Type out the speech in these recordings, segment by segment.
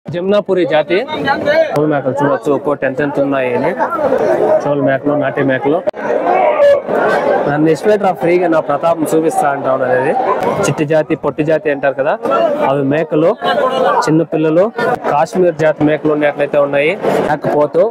జమునాపురి జాతి చోళ మేకలు చూడొచ్చు ఒక్కోటి ఎంత ఎంత ఉన్నాయి అని చోళ మేకలు నాటి మేకలు నన్ను ఇన్స్పెక్టర్ ఫ్రీగా నా ప్రతాపం చూపిస్తా అంటా ఉన్నది చిట్టి జాతి పొట్టి జాతి అంటారు కదా అవి మేకలు చిన్న పిల్లలు కాశ్మీర్ జాతి మేకలు ఉన్నట్లయితే ఉన్నాయి లేకపోతూ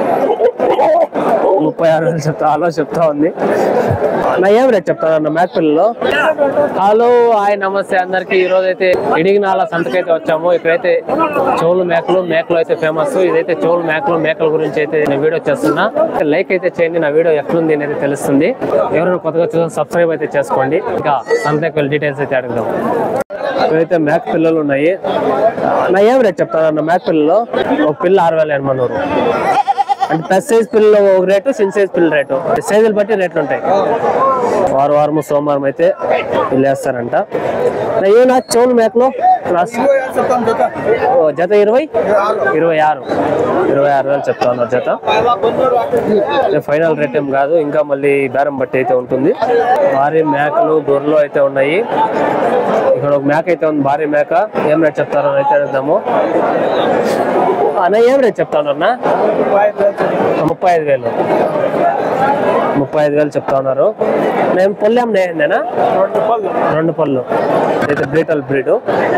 ముప్పై ఆరు వేలు చెప్తా హలో చెప్తా ఉంది నా ఏం రేట్ చెప్తాను అన్న మేక పిల్లలు హలో హాయ్ నమస్తే అందరికి ఈ రోజు అయితే ఇడిగినాల సంతకైతే వచ్చాము ఇక్కడైతే చోలు మేకలు మేకలు అయితే ఫేమస్ ఇదైతే చోలు మేకలు మేకల గురించి అయితే నేను వీడియో చేస్తున్నా లైక్ అయితే చేయండి నా వీడియో ఎట్లుంది అనేది తెలుస్తుంది ఎవరైనా కొత్తగా చూసిన సబ్స్క్రైబ్ అయితే చేసుకోండి ఇంకా సంతకి వెళ్ళి డీటెయిల్స్ అయితే అడుగుదాం ఇక్కడైతే మేక పిల్లలు ఉన్నాయి నా ఏం రేట్ చెప్తాను అన్న మేక పిల్లలు ఒక పిల్ల ఆరు వేల ఎనభై నూరు అంటే పెద్ద సైజ్ పిల్లలు ఒక రేటు చిన్న సైజ్ పిల్లల రేటు సైజులు బట్టి రేట్లు ఉంటాయి వారం వారం సోమవారం అయితే వెళ్ళేస్తారంట ఏనా చెవులు మేకలు క్లాస్ ఓ, జత ఇరవై ఇరవై ఆరు ఇరవై ఆరు వేలు చెప్తా ఉన్నారు జత ఇది ఫైనల్ రేట్ ఏం కాదు ఇంకా మళ్ళీ బేరం బట్టి అయితే ఉంటుంది భారీ మేకలు గొర్రెలు అయితే ఉన్నాయి ఇక్కడ ఒక మేక అయితే ఉంది భారీ మేక ఏం రేట్ చెప్తారో అయితే అడుగుదాము అన్న ఏం రేట్ చెప్తాను అన్న ముప్పై ఐదు వేలు ముప్పై ఐదు వేలు చెప్తా ఉన్నారు మేము పొల్లాం నేనా రెండు పళ్ళు అయితే బ్రీటల్ బ్రీడ్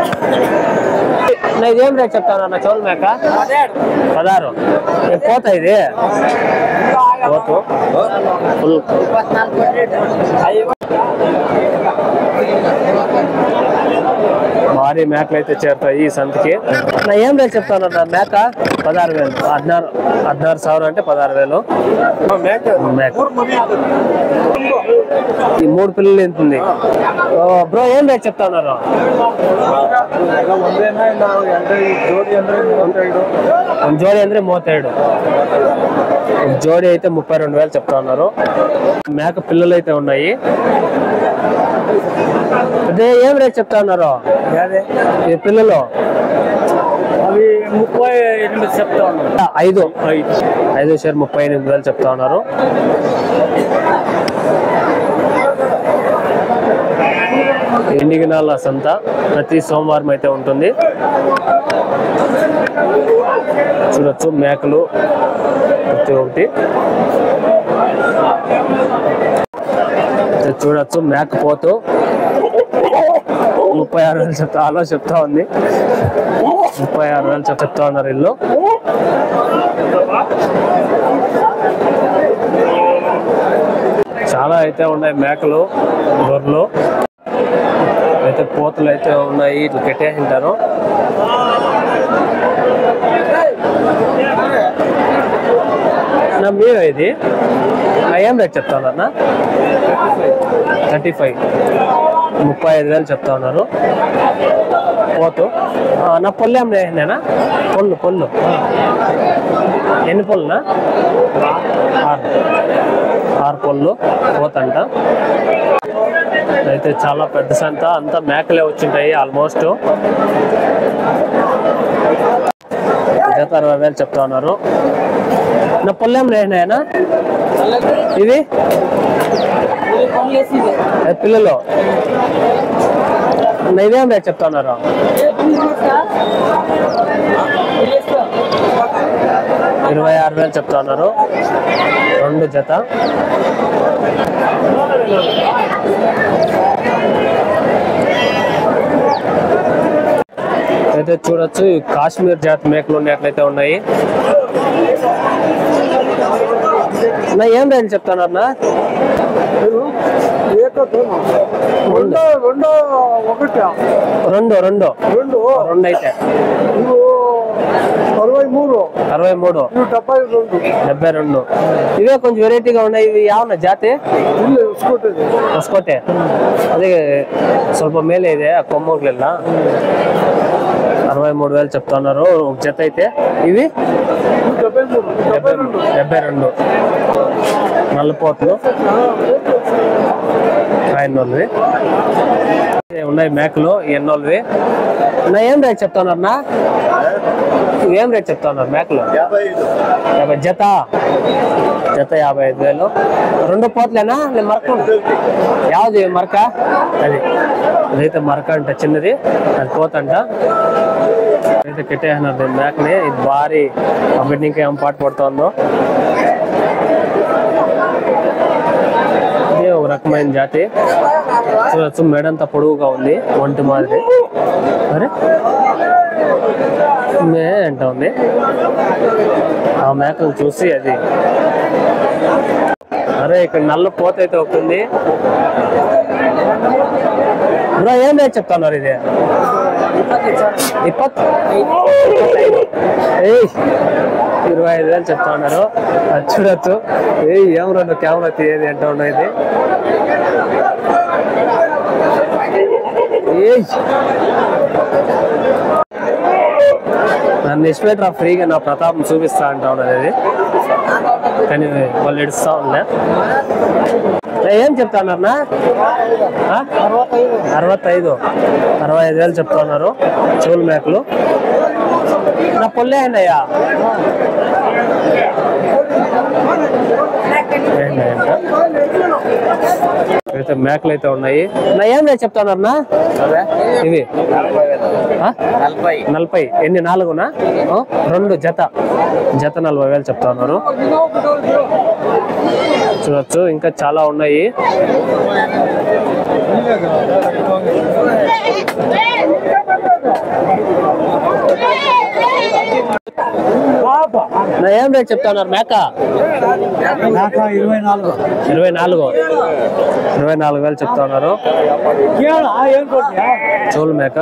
ఇదేం రేట్ చెప్తాను అన్న చోల్ మేక పదహారు ఏ పోత ఇది పోతు ఫుల్ భారీ మేకలు అయితే చేరుతాయి ఈ సంతకి నా ఏం రేట్ చెప్తాను అన్న మేక పదహారు వేలు పద్నారు పద్నారు ಸಾವಿರ అంటే పదహారు వేలు మేక ఈ మూడు పిల్లలు ఎంత ఉంది బ్రో ఏం రేట్ చెప్తా ఉన్నారు ಒಂದ್ ಜೋಡಿ ಅಂದ್ರೆ ಮೂವತ್ತೆರಡು ಒಂದ್ జోడి అయితే ముప్పై రెండు వేలు చెప్తా ఉన్నారు మేక పిల్లలు అయితే ఉన్నాయి అదే ఏం రేట్ చెప్తా ఉన్నారు ఈ పిల్లలు అవి ముప్పై ఎనిమిది చెప్తా ఉన్నాను ఐదు ఐదు షేర్ ముప్పై ఎనిమిది వేలు చెప్తా ఉన్నారు ఎండిగినాల సంత ప్రతి సోమవారం అయితే ఉంటుంది చూడొచ్చు మేకలు ప్రతి ఒక్కటి ఇక్కడ చూడొచ్చు మేకపోతు ముప్పై ఆరు వేలు చెప్తా అలా చెప్తా ఉంది ముప్పై ఆరు వేలు చెప్- చెప్తా ఉన్నారు ఇల్లు చాలా అయితే ఉన్నాయి మేకలు గొర్రెలు అయితే పోతులు అయితే ఉన్నాయి ఇట్లా కట్టేసింటారు నా మీరు ఇది నా ఏం రేట్ చెప్తా ఉన్నారు థర్టీ ఫైవ్ ముప్పై ఐదు వేలు చెప్తా ఉన్నారు పోతు ఆ, నా పొల్లు ఏం నేనా పొల్లు పొల్లు ఎన్ని పొల్లునా ఆరు ఆరు పొల్లు పోతంట అయితే చాలా పెద్ద సంత అంతా మేకలే వచ్చింటాయి ఆల్మోస్ట్ జత అరవై వేలు చెప్తా ఉన్నారు నా పొల్లేం లేనాయనా ఇది ఏ పిల్లలు నా ఇదేం రేట్ చెప్తా ఉన్నారు ఇరవై ఆరు వేలు చెప్తా ఉన్నారు రెండు జత అయితే చూడొచ్చు ఈ కాశ్మీర్ జాతి మేకలు ఉన్నట్లయితే ఉన్నాయి నా ఏం రేట్ చెప్తాను అన్న రెండో రెండో ఒకటి రెండు రెండు రెండు రెండు అయితే ఇవి అరవై మూడు అరవై మూడు ఇవి డెబ్బై రెండు డెబ్బై రెండు ఇవే కొంచెం వెరైటీగా ఉన్నాయి ఇవి యావన్న జాతి ఇల్లు ఇసుకుంటుంది ಹೊಸಕೋಟೆ ಅದೇ ಸ್ವಲ್ಪ ಮೇಲೆ ಇದೆ ಆ కొమ్మూరుಲೆಲ್ಲ అరవై మూడు వేలు చెప్తా ఉన్నారు ఒక జత అయితే ఇవి డెబ్బై మూడు డెబ్బై డెబ్బై రెండు నల్లపోతులు ఆయనోళ్ళవి ఉన్నాయి మేకలు ఎన్నోళ్ళవి నా ఏం రేట్ చెప్తా ఉన్నారన్నా ఇవి ఏం రేట్ చెప్తా ఉన్నారు మేకలు యాభై జత జత యాభై ఐదు వేలు రెండు పోట్లేనా నేను మరక యావది మరక అది అదైతే మరక అంట చిన్నది అది పోతంట అయితే కెట్టేసినారు దీని మేకని ఇది భారీ అప్పటి ఇంకా ఏం పాటు పడుతుందో ఇది ఒక రకమైన జాతి చూడొచ్చు మెడంతా పొడవుగా ఉంది ఒంటి మాదిరి మరి మే అంట ఉంది ఆ మేకను చూసి అది అరే ఇక్కడ నల్ల పోత అయితే ఒకటి ఉంది బ్రో ఏం రేట్ చెప్తున్నారు ఇది ఇప్పత్ ఏయ్ ఇరవై ఐదు వేలు చెప్తా ఉన్నారు అది చూడొచ్చు ఏయ్ ఏం రెండు కెమెరా తీయది అంటూ ఉన్నాయి ఇది ఏయ్ నన్ను ఇష్టపెట్టరా ఫ్రీగా నా ప్రతాపం చూపిస్తా అంటా ఉన్నది అది కానీ వాళ్ళు ఎడుస్తా ఉన్నా ఏం చెప్తా ఉన్నారన్నా ఆ? అరవత్తైదు అరవై ఐదు వేలు చెప్తా ఉన్నారు చెవులు మేకలు నా పొల్లే అయిందయ్యా అయితే మేకలు అయితే ఉన్నాయి నా ఏం రేట్ చెప్తా ఉన్నారన్నా ఇవి ఆ? నలభై ఎన్ని నాలుగునా ఆ? రెండు జత జత నలభై వేలు చెప్తా ఉన్నారు చూడొచ్చు ఇంకా చాలా ఉన్నాయి నా ఏం రేట్ చెప్తా ఉన్నారు మేక ఇరవై నాలుగు ఇరవై నాలుగు ఇరవై నాలుగు వేలు చెప్తా ఉన్నారు చోలు మేక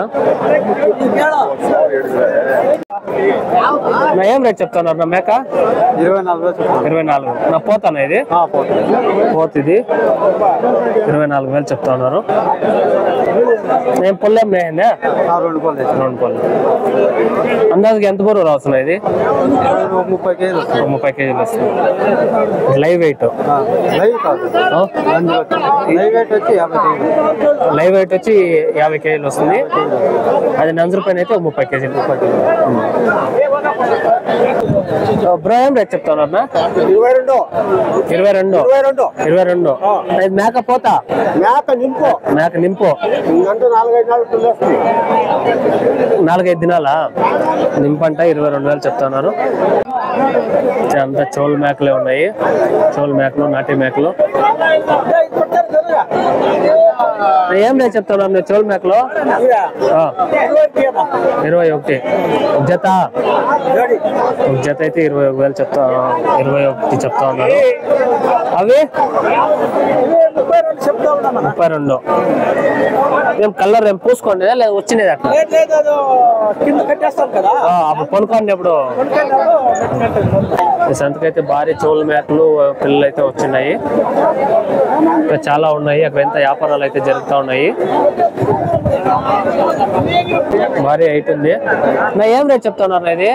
నా ఏం రేట్ చెప్తా ఉన్నారు నా మేక ఇరవై నాలుగు ఇరవై నాలుగు నా పోతానా ఇది పోత ఇది ఇరవై నాలుగు వేలు చెప్తా ఉన్నారు నేను పొల్లేం నేనే రెండు కోళ్ళు రెండు పళ్ళు అందాజుకి ఎంత బరువు రాస్తున్నాయి ఇది ముప్పై కేజీలు ఒక ముప్పై కేజీలు వస్తుంది లైవ్ వెయిట్ లైవ్ కాదు లైవ్ వెయిట్ వచ్చి యాభై కేజీలు లైవ్ వెయిట్ వచ్చి యాభై కేజీలు వస్తుంది అది నంజరు పైన అయితే ఒక ముప్పై కేజీలు బ్రో ఏం రేట్ చెప్తాను అన్న ఇరవై రెండు ఇరవై రెండు ఇరవై రెండు ఇరవై రెండు ఇది మేక పోతా మేత నింపు మేక నింపు అంటే నాలుగైదు నాలుగు పిల్లేస్తుంది నాలుగైదు దినాలా నింపంట ఇరవై రెండు వేలు చెప్తున్నారు అంతా చోలు మేకలే ఉన్నాయి చోలు మేకలు నాటి మేకలు ఏం రేట్ చెప్తున్నారు మీరు చోలు మేకలు ఆ, ఇరవై ఒకటి ఒక జత ఒక జత అయితే ఇరవై ఒక వేలు చెప్తా ఇరవై ఒకటి చెప్తా ఉన్నారు అవి చెప్తా ఉన్నా ముప్పై రెండు ఏం కలర్ ఏం పూసుకోండి లేదా వచ్చినది అట్లా కింద కట్టేస్తాం కదా ఆ, అప్పుడు కొనుక్కోండి అప్పుడు ఈ సంతకైతే భారీ చెవుల మేకలు పిల్లలు అయితే వచ్చినాయి ఇంకా చాలా ఉన్నాయి అక్కడ ఎంత వ్యాపారాలు అయితే జరుగుతూ ఉన్నాయి భారీ హైట్ ఉంది నా ఏం రేట్ చెప్తున్నారు ఇది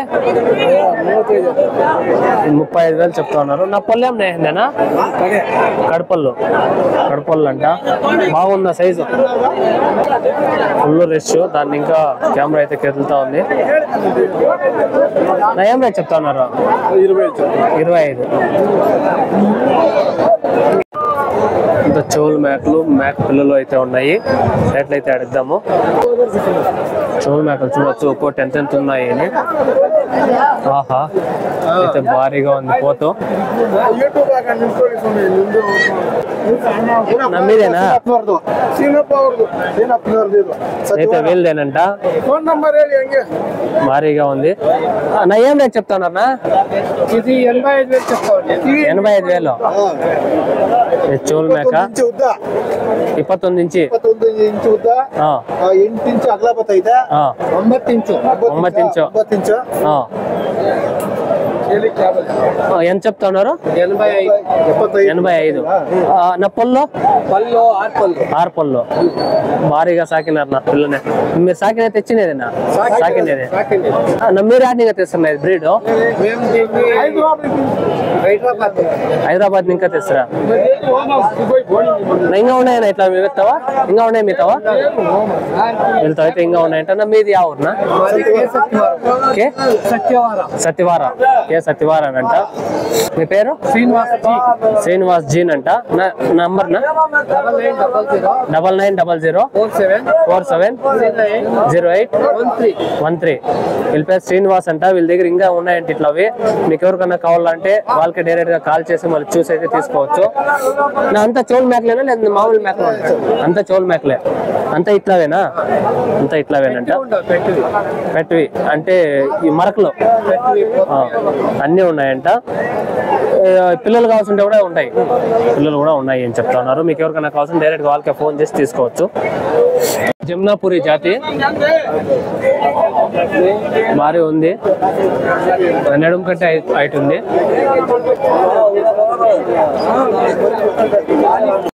ముప్పై ఐదు వేలు చెప్తా ఉన్నారు నా పళ్ళు ఏం నేనా కడపళ్ళు కడపళ్ళు అంట బాగుందా సైజు ఫుల్ రెష్ దాన్ని ఇంకా కెమెరా అయితే కదులుతా ఉంది నా ఏం రేట్ చెప్తా ఉన్నారు ఇరవై ఇరవై ఐదు ఇంత చెవులు మేకలు మేక పిల్లలు అయితే ఉన్నాయి రేట్లు అయితే అడుగుదాము చెవులు మేకలు చూడొచ్చు ఒక్కోటి ఎంత ఎంత ఉన్నాయి అని ఆహా అయితే భారీగా ఉంది పోతూ యూట్యూబ్ ಆಗ ನಿಂತ್ಕೊಳ್ಳಿ ನಿಮ್ದು ನಮ್ಮಿದೇನಾ? ಸೀನಪ್ಪವ್ರದ್ದು ಸೀನಪ್ಪನವ್ರದ್ದು ಇದು అయితే వీళ్ళదేనంట ಫೋನ್ ನಂಬರ್ ಹೇಳಿ ಹಂಗೆ భారీగా ఉంది ఆ, నా ఏం రేట్ చెప్తానన్నా ఇది ఎనభై ఐదు వేలు చెప్తామండి ఎనభై ఐదు వేలు ఇది చెవులు మేక ಇಂಚು ಉದ್ದ ఇప్పತ್ತొంದು ఇంచి ಇಪ್ಪತ್ತೊಂದು ಇಂಚು ಉದ್ದ ఆ, ಆ, ಎಂಟು ಇಂಚು ಅಗಲ ಬತ್ತೈತೆ ఆ, ಒಂಬತ್ತು ಇಂಚು ಒಂಬತ್ತು ಇಂಚು. ಒಂಬತ್ತು ಇಂಚು ఆ. ಹೇಳಿ ಕ್ಯಾಬಲ್ ఆ, ఎంత చెప్తున్నారు ఎనభై ఐదు ఎప్పತ್ತೈದು ఎనభై ఐదు ఆ, నా పొల్లో పళ్ళు ఆరు పళ్ళు ఆరు పళ్ళు భారీగా సాకినారు నా పిల్లనే మీరు సాకిన తెచ్చినదేనా సాకినదే ఆ, నా మీరు ఆడినిగా తెస్తున్నది బ్రీడ్ మేము దీన్ని హైదరాబాద్ హైదరాబాద్ హైదరాబాద్ ఇంకా తెస్తారా ఇదిగో నా ఇంకా ఉన్నాయన్నా ఇట్లా మీ వెళ్తావా ఇంకా ఉన్నాయి మీతావా వెళ్తావు అయితే ఇంకా ఉన్నాయంట మీది ఆ ఊరునా కే సత్యవారం సత్యవార ఏ సత్యవార అంట మీ పేరు శ్రీనివాస్ జీ శ్రీనివాస్ జీన్ అంట నా నంబర్ నా double nine double zero double nine double zero four seven four seven zero eight zero eight one three one three వీళ్ళ పేరు శ్రీనివాస్ అంట వీళ్ళ దగ్గర ఇంకా ఉన్నాయంట ఇట్లా అవి మీకు ఎవరికన్నా కావాలంటే వాళ్ళకి డైరెక్ట్ గా కాల్ చేసి మళ్ళీ చూసి అయితే తీసుకోవచ్చు నా అంతా చోల్ మేకలేనా లేదా మామూలు మేకలు అంతా చోల్ మేకలే అంతా ఇట్లావేనా అంతా ఇట్లావేనంట ఉండవు పెట్టివి పెట్టివి అంటే ఈ మరకలు పెట్టివి ఆ, అన్నీ ఉన్నాయంట ఏ, పిల్లలు కావాల్సింటే కూడా ఉంటాయి పిల్లలు కూడా ఉన్నాయి అని చెప్తా ఉన్నారు మీకు ఎవరికైనా కావాల్సిన డైరెక్ట్ వాళ్ళకి ఫోన్ చేసి తీసుకోవచ్చు జమునాపురి జాతి భారీ ఉంది నడుము కంటే హైట్ ఉంది